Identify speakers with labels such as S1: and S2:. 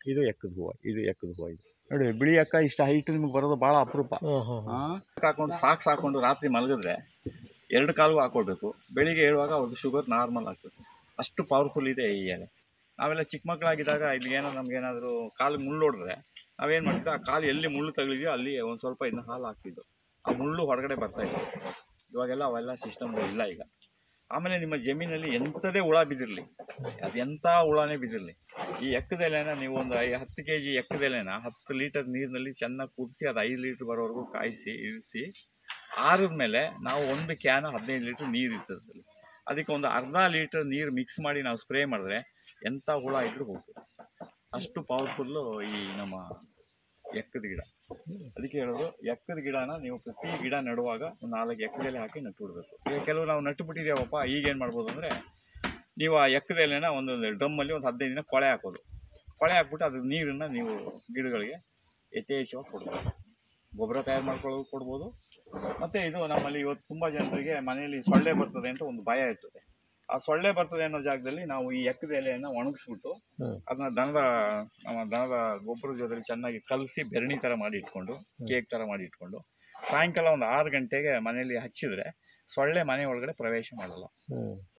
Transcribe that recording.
S1: ಇದು ಎಕ್ಕದ ಹೂವು ಇದು ಎಕ್ಕದ ಹೂವು ಇದು ನೋಡಿ ಬಿಳಿ ಎಕ್ಕ ಇಷ್ಟು ಹೈಟ್ ನಿಮ್ಗೆ ಬರೋದು ಭಾಳ ಅಪರೂಪ
S2: ಹಾಂ ಹಾಂ
S1: ಹಾಂ ಹಾಕೊಂಡು ಸಾಕ್ಸ್ ಹಾಕೊಂಡು ರಾತ್ರಿ ಮಲಗಿದ್ರೆ ಎರಡು ಕಾಲು ಹಾಕೊಳ್ಬೇಕು ಬೆಳಿಗ್ಗೆ ಹೇಳುವಾಗ ಅವ್ರದ್ದು ಶುಗರ್ ನಾರ್ಮಲ್ ಆಗ್ತದೆ ಅಷ್ಟು ಪವರ್ಫುಲ್ ಇದೆ ಈ ಎಲೆ ನಾವೆಲ್ಲ ಚಿಕ್ಕ ಮಕ್ಕಳಾಗಿದ್ದಾಗ ಇಲ್ಲಿ ಏನೋ ನಮಗೇನಾದರೂ ಕಾಲಿಗೆ ಮುಳ್ಳು ಹೊಡೆದ್ರೆ ನಾವೇನು ಮಾಡ್ತಿದ್ವಿ ಆ ಕಾಲು ಎಲ್ಲಿ ಮುಳ್ಳು ತಗಲಿದೆಯೋ ಅಲ್ಲಿ ಒಂದು ಸ್ವಲ್ಪ ಇದನ್ನ ಹಾಲು ಹಾಕ್ತಿದ್ದು ಆ ಮುಳ್ಳು ಹೊರಗಡೆ ಬರ್ತಾ ಇತ್ತು ಇವಾಗೆಲ್ಲ ಅವೆಲ್ಲ ಸಿಸ್ಟಮ್ ಇಲ್ಲ ಈಗ ಆಮೇಲೆ ನಿಮ್ಮ ಜಮೀನಲ್ಲಿ ಎಂಥದೇ ಹುಳ ಬಿದ್ದಿರಲಿ ಅದು ಎಂಥ ಹುಳನೇ ಬಿದ್ದಿರಲಿ ಈ ಎಕ್ಕದೆಲೆನ ನೀವು ಒಂದು ಐ ಹತ್ತು ಕೆ ಜಿ ಎಕ್ಕದೆಲೆನ ಹತ್ತು ಲೀಟರ್ ನೀರಿನಲ್ಲಿ ಚೆನ್ನಾಗಿ ಕುದಿಸಿ ಅದು ಐದು ಲೀಟ್ರ್ ಬರೋವರೆಗೂ ಕಾಯಿಸಿ ಇರಿಸಿ ಆರಿದ ಮೇಲೆ ನಾವು ಒಂದು ಕ್ಯಾನ್ ಹದಿನೈದು ಲೀಟ್ರ್ ನೀರು ಇರ್ತದೆ ಅದ್ರಲ್ಲಿ. ಅದಕ್ಕೆ ಒಂದು ಅರ್ಧ ಲೀಟರ್ ನೀರು ಮಿಕ್ಸ್ ಮಾಡಿ ನಾವು ಸ್ಪ್ರೇ ಮಾಡಿದ್ರೆ ಎಂಥ ಹುಳ ಇದ್ರೂ ಹೋಗ್ತದೆ ಅಷ್ಟು ಪವರ್ಫುಲ್ಲು ಈ ನಮ್ಮ ಎಕ್ಕದ ಗಿಡ ಅದಕ್ಕೆ ಹೇಳೋದು ಎಕ್ಕದ ಗಿಡನ ನೀವು ಪ್ರತಿ ಗಿಡ ನೆಡುವಾಗ ಒಂದು ನಾಲ್ಕು ಎಕ್ಕದೆಲೆ ಹಾಕಿ ನಟ್ಟು ಬಿಡಬೇಕು ಈಗ ಕೆಲವು ನಾವು ನಟ್ಟು ಬಿಟ್ಟಿದ್ದೇವಪ್ಪ ಈಗೇನು ಮಾಡ್ಬೋದು ಅಂದರೆ ನೀವು ಆ ಎಕ್ಕದೆಲೆನ ಒಂದೊಂದು ಡ್ರಮ್ಮಲ್ಲಿ ಒಂದು ಹದಿನೈದು ದಿನ ಕೊಳೆ ಹಾಕೋದು ಕೊಳೆ ಹಾಕ್ಬಿಟ್ಟು ಅದ್ರ ನೀರನ್ನು ನೀವು ಗಿಡಗಳಿಗೆ ಯಥೇಚ್ಛವಾಗಿ ಕೊಡ್ಬೋದು ಗೊಬ್ಬರ ತಯಾರು ಮಾಡ್ಕೊಳ್ಳೋದು ಕೊಡ್ಬೋದು ಮತ್ತು ಇದು ನಮ್ಮಲ್ಲಿ ಇವತ್ತು ತುಂಬ ಜನರಿಗೆ ಮನೆಯಲ್ಲಿ ಸೊಳ್ಳೆ ಬರ್ತದೆ ಅಂತ ಒಂದು ಭಯ ಇರ್ತದೆ ಆ ಸೊಳ್ಳೆ ಬರ್ತದೆ ಅನ್ನೋ ಜಾಗದಲ್ಲಿ ನಾವು ಈ ಎಕ್ಕದ ಎಲೆಯನ್ನು ಒಣಗಿಸ್ಬಿಟ್ಟು
S2: ಹ್ಮ್.
S1: ಅದನ್ನ ದನದ ನಮ್ಮ ದನದ ಗೊಬ್ಬರದ ಜೊತೆಲಿ ಚೆನ್ನಾಗಿ ಕಲಸಿ ಬೆರಣಿ ಥರ ಮಾಡಿ ಇಟ್ಕೊಂಡು ಕೇಕ್ ಥರ ಮಾಡಿ ಇಟ್ಕೊಂಡು ಸಾಯಂಕಾಲ ಒಂದು ಆರು ಗಂಟೆಗೆ ಮನೆಯಲ್ಲಿ ಹಚ್ಚಿದ್ರೆ ಸೊಳ್ಳೆ ಮನೆ ಒಳಗಡೆ ಪ್ರವೇಶ ಮಾಡಲ್ಲ
S2: ಹ್ಞೂ